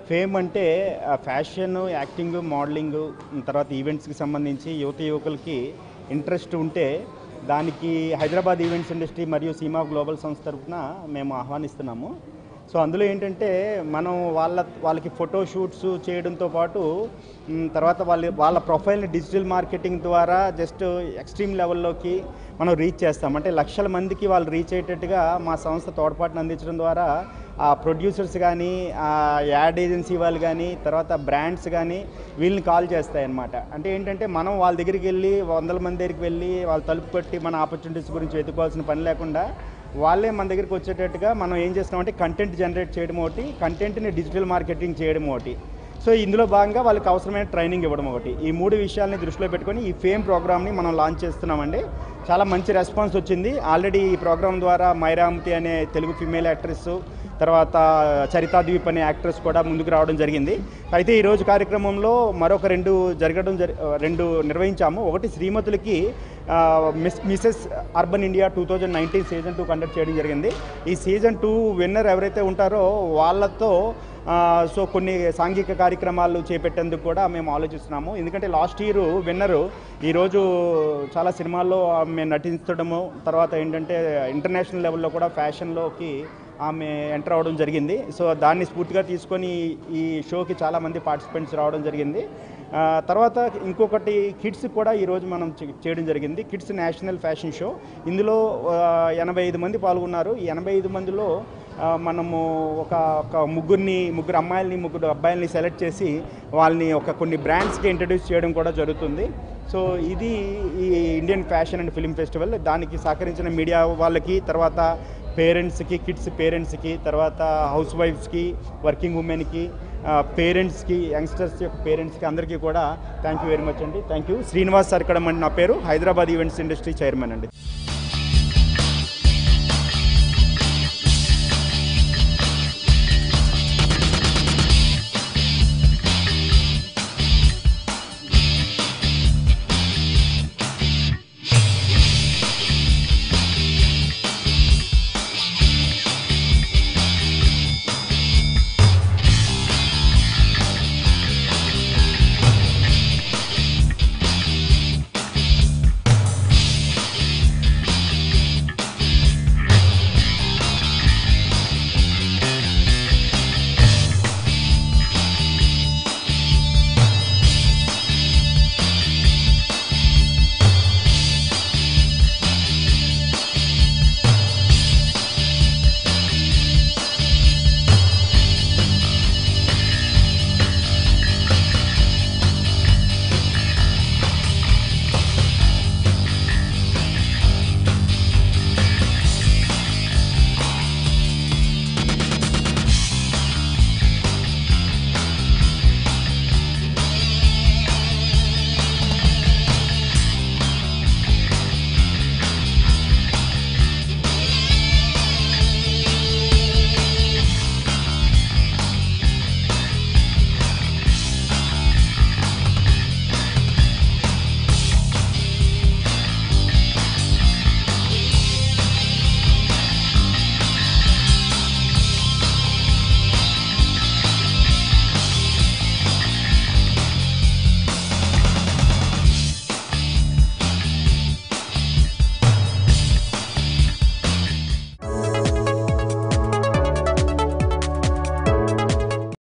fame అంటే ఆ, fashion acting modelling తర్వాత ఈవెంట్స్కి సంబంధించి యువత యువకులకి ఇంట్రెస్ట్ ఉంటే దానికి హైదరాబాద్ ఈవెంట్స్ ఇండస్ట్రీ మరియు సీమా గ్లోబల్ సంస్థ తరఫున మేము ఆహ్వానిస్తున్నాము సో అందులో ఏంటంటే మనం వాళ్ళ వాళ్ళకి ఫోటో షూట్స్ చేయడంతో పాటు మ్, తర్వాత వాళ్ళ వాళ్ళ ప్రొఫైల్ని డిజిటల్ మార్కెటింగ్ ద్వారా జస్ట్ ఎక్స్ట్రీమ్ లెవెల్లోకి మనం రీచ్ చేస్తాం అంటే లక్షల మందికి వాళ్ళు రీచ్ అయ్యేటట్టుగా మా సంస్థ తోడ్పాటును అందించడం ద్వారా ఆ ప్రొడ్యూసర్స్ కానీ ఆ యాడ్ ఏజెన్సీ వాళ్ళు కానీ తర్వాత బ్రాండ్స్ కానీ వీళ్ళని కాల్ చేస్తాయి అన్నమాట అంటే ఏంటంటే మనం వాళ్ళ దగ్గరికి వెళ్ళి వందల మంది దగ్గరికి వెళ్ళి వాళ్ళ తలుపు కొట్టి మన ఆపర్చునిటీస్ గురించి వెతుకోవాల్సిన పని లేకుండా వాళ్ళే మన దగ్గరికి వచ్చేటట్టుగా మనం ఏం చేస్తున్నామంటే కంటెంట్ జనరేట్ చేయడం ఒకటి కంటెంట్ని డిజిటల్ మార్కెటింగ్ చేయడం ఒకటి సో ఇందులో భాగంగా వాళ్ళకి అవసరమైన ట్రైనింగ్ ఇవ్వడం ఒకటి ఈ మూడు విషయాల్ని దృష్టిలో పెట్టుకొని ఈ ఫేమ్ ప్రోగ్రామ్ని మనం లాంచ్ చేస్తున్నామండి చాలా మంచి రెస్పాన్స్ వచ్చింది ఆల్రెడీ ఈ ప్రోగ్రామ్ ద్వారా మైరామతి అనే తెలుగు ఫిమేల్ యాక్ట్రెస్ తర్వాత చరితా ద్వీప్ అనే యాక్ట్రెస్ కూడా ముందుకు రావడం జరిగింది అయితే ఈరోజు కార్యక్రమంలో మరొక రెండు జరగడం జరి రెండు నిర్వహించాము ఒకటి శ్రీమతులకి ఆ, miss Mrs urban India two thousand nineteen season two conduct చేయడం జరిగింది ఈ సీజన్ టూ విన్నర్ ఎవరైతే ఉంటారో వాళ్ళతో ఆ, సో కొన్ని సాంఘిక కార్యక్రమాలు చేపట్టేందుకు కూడా మేము ఆలోచిస్తున్నాము ఎందుకంటే లాస్ట్ ఇయర్ విన్నరు ఈరోజు చాలా సినిమాల్లో ఆమె నటించడము తర్వాత ఏంటంటే ఇంటర్నేషనల్ లెవెల్లో కూడా ఫ్యాషన్లోకి ఆమె ఎంటర్ అవ్వడం జరిగింది సో దాన్ని స్ఫూర్తిగా తీసుకొని ఈ షోకి చాలామంది పార్టిసిపెంట్స్ రావడం జరిగింది ఆ, తర్వాత ఇంకొకటి కిడ్స్ కూడా ఈరోజు మనం చే- చేయడం జరిగింది కిడ్స్ నేషనల్ ఫ్యాషన్ షో ఇందులో ఆ, ఎనభై ఐదు మంది పాల్గొన్నారు ఈ ఎనభై ఐదు మందిలో ఆ, మనము ఒక ఒక ముగ్గురిని ముగ్గురు అమ్మాయిల్ని ముగ్గురు అబ్బాయిల్ని సెలెక్ట్ చేసి వాళ్ళని ఒక కొన్ని బ్రాండ్స్కి ఇంట్రడ్యూస్ చేయడం కూడా జరుగుతుంది సో ఇది ఈ Indian fashion and film festival దానికి సహకరించిన మీడియా వాళ్ళకి తర్వాత పేరెంట్స్కి కిడ్స్ పేరెంట్స్కి తర్వాత హౌస్ వైఫ్స్కి వర్కింగ్ ఉమెన్కి పేరెంట్స్కి యంగ్స్టర్స్ యొక్క పేరెంట్స్కి అందరికీ కూడా థ్యాంక్ యూ వెరీ మచ్ అండి థ్యాంక్ యూ శ్రీనివాస్ సర్కడం అండి నా పేరు హైదరాబాద్ ఈవెంట్స్ ఇండస్ట్రీ చైర్మన్ అండి